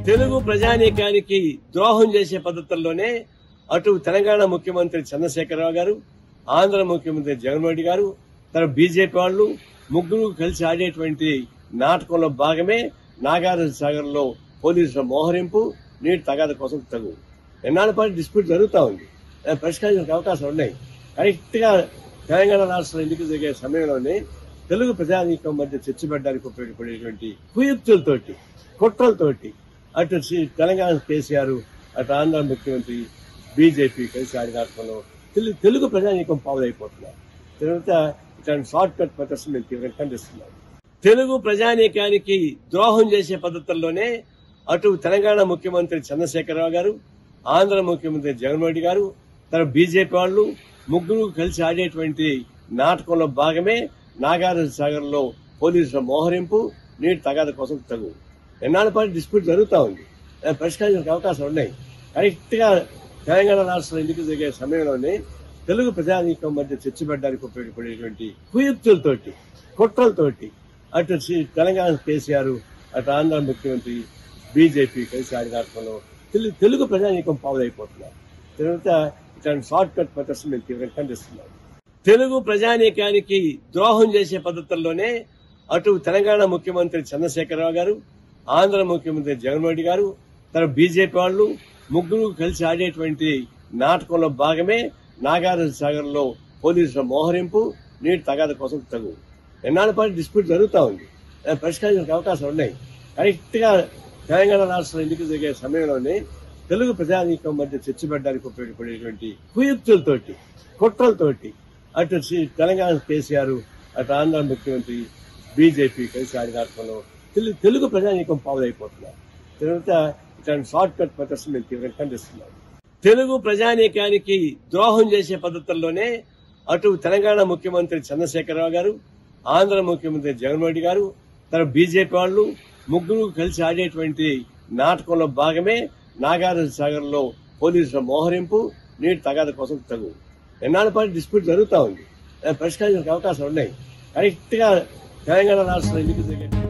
తెలుగు ప్రజానీకానికి ద్రోహం చేసే పద్ధతుల్లోనే అటు తెలంగాణ ముఖ్యమంత్రి చంద్రశేఖరరావు గారు ఆంధ్ర ముఖ్యమంత్రి జగన్మోహన్ రెడ్డి గారు తన బీజేపీ వాళ్ళు ముగ్గురు కలిసి ఆడేటువంటి నాటకంలో భాగమే నాగార్జున సాగర్ లో పోలీసుల మోహరింపు నీటి తగాద కోసం తగు ఎన్నాళ్ళ పాటు డిస్ప్యూట్ జరుగుతా ఉంది దాన్ని పరిష్కరించడానికి అవకాశాలు ఉన్నాయి కరెక్ట్ గా తెలంగాణ రాష్ట్ర ఎన్నికలు జరిగే సమయంలోనే తెలుగు ప్రజానీకం మధ్య చర్చ పెట్టడానికి ఉపయోగపడేటువంటి కుయుక్తులతోటి కుట్రలతోటి అటు శ్రీ- తెలంగాణ కేసీఆర్ అటు ఆంధ్ర ముఖ్యమంత్రి బీజేపీ కలిసి ఆడినాటంలో తెలు- తెలుగు ప్రజానీకం పావులైపోతున్నారు తర్వాత ఇట్లాంటి షార్ట్ కట్ మెథడ్స్ మేము తీవ్రంగా ఖండిస్తున్నాం తెలుగు ప్రజానీకానికి ద్రోహం చేసే పద్ధతుల్లోనే అటు తెలంగాణ ముఖ్యమంత్రి చంద్రశేఖరరావు గారు ఆంధ్ర ముఖ్యమంత్రి జగన్మోహన్ రెడ్డి గారు తన బీజేపీ వాళ్ళు ముగ్గురు కలిసి ఆడేటువంటి నాటకంలో భాగమే నాగార్జున సాగర్ లో పోలీసుల మోహరింపు నీటి తగాద కోసం తగు ఎన్నాళ్ళ పాటు డిస్ప్యూట్ జరుగుతా ఉంది దాన్ని పరిష్కరించడానికి అవకాశాలు ఉన్నాయి కరెక్ట్ గా తెలంగాణ రాష్ట్ర ఎన్నికలు జరిగే సమయంలోనే తెలుగు ప్రజానీకం మధ్య చర్చ పెట్టడానికి ఉపయోగపడేటువంటి కుయుక్తులతోటి కుట్రలతోటి అటు శ్రీ- తెలంగాణ కేసీఆర్ అటు ఆంధ్ర ముఖ్యమంత్రి బీజేపీ కలిసి ఆడినాటంలో తెలు- తెలుగు ప్రజానీకం పావులైపోతున్నారు తర్వాత ఇట్లాంటి షార్ట్ కట్ మెథడ్స్ మేము తీవ్రంగా ఖండిస్తున్నాం తెలుగు ప్రజానీకానికి ద్రోహం చేసే పద్ధతుల్లోనే అటు తెలంగాణ ముఖ్యమంత్రి చంద్రశేఖరరావు గారు ఆంధ్ర ముఖ్యమంత్రి జగన్మోహన్ రెడ్డి గారు తన బీజేపీ వాళ్ళు ముగ్గురు కలిసి ఆడేటువంటి నాటకంలో భాగమే నాగార్జున సాగర్ లో పోలీసుల మోహరింపు నీటి తగాద కోసం తగు ఎన్నాళ్ళ పాటు డిస్ప్యూట్ జరుగుతా ఉంది దాన్ని పరిష్కరించడానికి అవకాశాలు ఉన్నాయి కరెక్ట్ గా తెలంగాణ రాష్ట్ర ఎన్నికలు జరిగే సమయంలోనే తెలుగు ప్రజానీకం మధ్య చర్చ పెట్టడానికి ఉపయోగపడేటువంటి కుయుక్తులతోటి కుట్రలతోటి అటు శ్రీ- తెలంగాణ కేసీఆర్ అటు ఆంధ్ర ముఖ్యమంత్రి బీజేపీ కలిసి ఆడినాటంలో తెలు- తెలుగు ప్రజానీకం పావులైపోతున్నారు తర్వాత ఇట్లాంటి షార్ట్ కట్ మెథడ్స్ మేము తీవ్రంగా ఖండిస్తున్నాం తెలుగు ప్రజానీకానికి ద్రోహం చేసే పద్ధతుల్లోనే అటు తెలంగాణ ముఖ్యమంత్రి చంద్రశేఖరరావు గారు ఆంధ్ర ముఖ్యమంత్రి జగన్మోహన్ రెడ్డి గారు తన బీజేపీ వాళ్ళు ముగ్గురు కలిసి ఆడేటువంటి నాటకంలో భాగమే నాగార్జున సాగర్ లో పోలీసుల మోహరింపు నీటి తగాద కోసం తగు ఎన్నాళ్ళ పాటు డిస్ప్యూట్ జరుగుతా ఉంది దాన్ని పరిష్కరించడానికి అవకాశాలు ఉన్నాయి కరెక్ట్ గా తెలంగాణ రాష్ట్ర ఎన్నికలు జరిగే